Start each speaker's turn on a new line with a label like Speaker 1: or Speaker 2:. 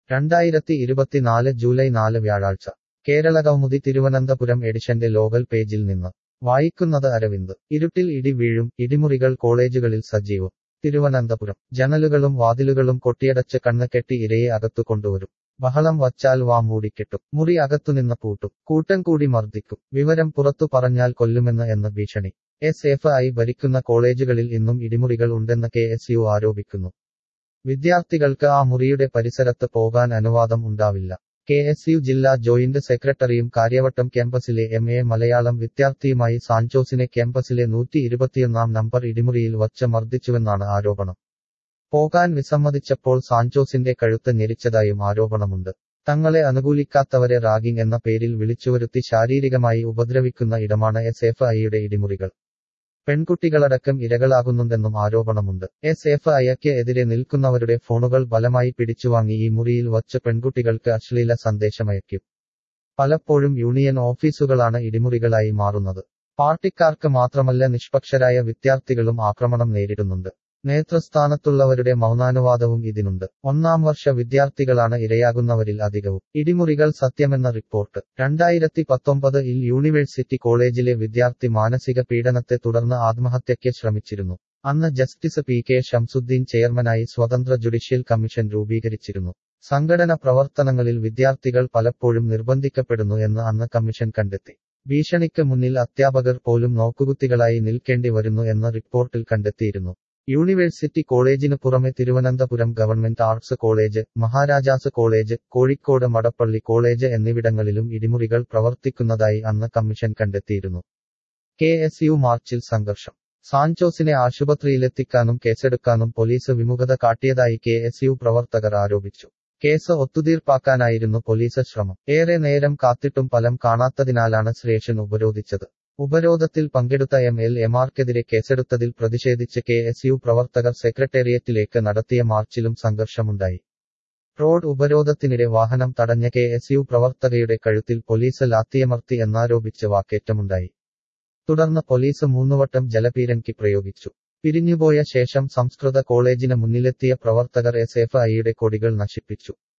Speaker 1: രണ്ടായിരത്തി ഇരുപത്തിനാല് ജൂലൈ നാല് വ്യാഴാഴ്ച കേരള കൗമുദി തിരുവനന്തപുരം എഡിഷന്റെ ലോകൽ പേജിൽ നിന്ന് വായിക്കുന്നത് അരവിന്ദ് ഇരുട്ടിൽ ഇടി വീഴും ഇടിമുറികൾ കോളേജുകളിൽ സജീവം തിരുവനന്തപുരം ജനലുകളും വാതിലുകളും കൊട്ടിയടച്ച് കണ്ണ് കെട്ടി ഇരയെ അകത്തു കൊണ്ടുവരും ബഹളം വച്ചാൽ വാ മൂടിക്കെട്ടും മുറി അകത്തുനിന്ന് പൂട്ടും കൂട്ടം കൂടി മർദ്ദിക്കും വിവരം പുറത്തു പറഞ്ഞാൽ കൊല്ലുമെന്ന് എന്ന് ഭീഷണി എസ് എഫ് ഐ ഭരിക്കുന്ന കോളേജുകളിൽ ഇന്നും ഇടിമുറികൾ ഉണ്ടെന്ന് കെ എസ് യു ആരോപിക്കുന്നു വിദ്യാർത്ഥികൾക്ക് ആ മുറിയുടെ പരിസരത്ത് പോകാൻ അനുവാദം ഉണ്ടാവില്ല കെ എസ് യു ജില്ലാ ജോയിന്റ് സെക്രട്ടറിയും കാര്യവട്ടം ക്യാമ്പസിലെ എം എ മലയാളം വിദ്യാർത്ഥിയുമായി സാഞ്ചോസിനെ ക്യാമ്പസിലെ നൂറ്റി ഇരുപത്തിയൊന്നാം നമ്പർ ഇടിമുറിയിൽ വച്ച് മർദ്ദിച്ചുവെന്നാണ് ആരോപണം പോകാൻ വിസമ്മതിച്ചപ്പോൾ സാഞ്ചോസിന്റെ കഴുത്ത് ഞെരിച്ചതായും ആരോപണമുണ്ട് തങ്ങളെ അനുകൂലിക്കാത്തവരെ റാഗിംഗ് എന്ന പേരിൽ വിളിച്ചുവരുത്തി ശാരീരികമായി ഉപദ്രവിക്കുന്ന ഇടമാണ് എസ് എഫ് ഐയുടെ ഇടിമുറികൾ പെൺകുട്ടികളടക്കം ഇരകളാകുന്നുണ്ടെന്നും ആരോപണമുണ്ട് എസ് എഫ് ഐക്ക് എതിരെ നിൽക്കുന്നവരുടെ ഫോണുകൾ ബലമായി പിടിച്ചുവാങ്ങി ഈ മുറിയിൽ വച്ച് പെൺകുട്ടികൾക്ക് അശ്ലീല സന്ദേശമയക്കും പലപ്പോഴും യൂണിയൻ ഓഫീസുകളാണ് ഇടിമുറികളായി മാറുന്നത് പാർട്ടിക്കാർക്ക് മാത്രമല്ല നിഷ്പക്ഷരായ വിദ്യാർത്ഥികളും ആക്രമണം നേരിടുന്നുണ്ട് നേതൃസ്ഥാനത്തുള്ളവരുടെ മൗനാനുവാദവും ഇതിനുണ്ട് ഒന്നാം വർഷ വിദ്യാർത്ഥികളാണ് ഇരയാകുന്നവരിൽ അധികവും ഇടിമുറികൾ സത്യമെന്ന റിപ്പോർട്ട് രണ്ടായിരത്തി പത്തൊമ്പതിൽ യൂണിവേഴ്സിറ്റി കോളേജിലെ വിദ്യാർത്ഥി മാനസിക പീഡനത്തെ തുടർന്ന് ആത്മഹത്യയ്ക്ക് ശ്രമിച്ചിരുന്നു അന്ന് ജസ്റ്റിസ് പി കെ ഷംസുദ്ദീൻ ചെയർമാനായി സ്വതന്ത്ര ജുഡീഷ്യൽ കമ്മീഷൻ രൂപീകരിച്ചിരുന്നു സംഘടന പ്രവർത്തനങ്ങളിൽ വിദ്യാർത്ഥികൾ പലപ്പോഴും നിർബന്ധിക്കപ്പെടുന്നു എന്ന് അന്ന് കമ്മീഷൻ കണ്ടെത്തി ഭീഷണിക്ക് മുന്നിൽ അധ്യാപകർ പോലും നോക്കുകുത്തികളായി നിൽക്കേണ്ടി വരുന്നു എന്ന് റിപ്പോർട്ടിൽ കണ്ടെത്തിയിരുന്നു യൂണിവേഴ്സിറ്റി കോളേജിനു പുറമെ Thiruvananthapuram government arts college Maharajas college Kozhikode Madappally college എന്നിവിടങ്ങളിലും ഇടിമുറികൾ പ്രവർത്തിക്കുന്നതായി അന്ന് കമ്മീഷൻ കണ്ടെത്തിയിരുന്നു കെ എസ് യു മാർച്ചിൽ സംഘർഷം സാഞ്ചോസിനെ ആശുപത്രിയിലെത്തിക്കാനും കേസെടുക്കാനും പോലീസ് വിമുഖത കാട്ടിയതായി കെ എസ് യു പ്രവർത്തകർ ആരോപിച്ചു കേസ് ഒത്തുതീർപ്പാക്കാനായിരുന്നു പോലീസ് ശ്രമം ഏറെ നേരം കാത്തിട്ടും ഫലം കാണാത്തതിനാലാണ് സ്റ്റേഷൻ ഉപരോധിച്ചത് ഉപരോധത്തിൽ പങ്കെടുത്ത എം എൽ എമാർക്കെതിരെ കേസെടുത്തതിൽ പ്രതിഷേധിച്ച് കെ എസ് യു പ്രവർത്തകർ സെക്രട്ടേറിയറ്റിലേക്ക് നടത്തിയ മാർച്ചിലും സംഘർഷമുണ്ടായി റോഡ് ഉപരോധത്തിനിടെ വാഹനം തടഞ്ഞ കെ എസ് യു പ്രവർത്തകയുടെ കഴുത്തിൽ പോലീസ് ലാത്തിയമർത്തി എന്നാരോപിച്ച് വാക്കേറ്റമുണ്ടായി തുടർന്ന് പോലീസ് മൂന്നുവട്ടം ജലപീരങ്കി പ്രയോഗിച്ചു പിരിഞ്ഞുപോയ ശേഷം സംസ്കൃത കോളേജിന് മുന്നിലെത്തിയ പ്രവർത്തകർ എസ് എഫ് ഐയുടെ കൊടികൾ നശിപ്പിച്ചു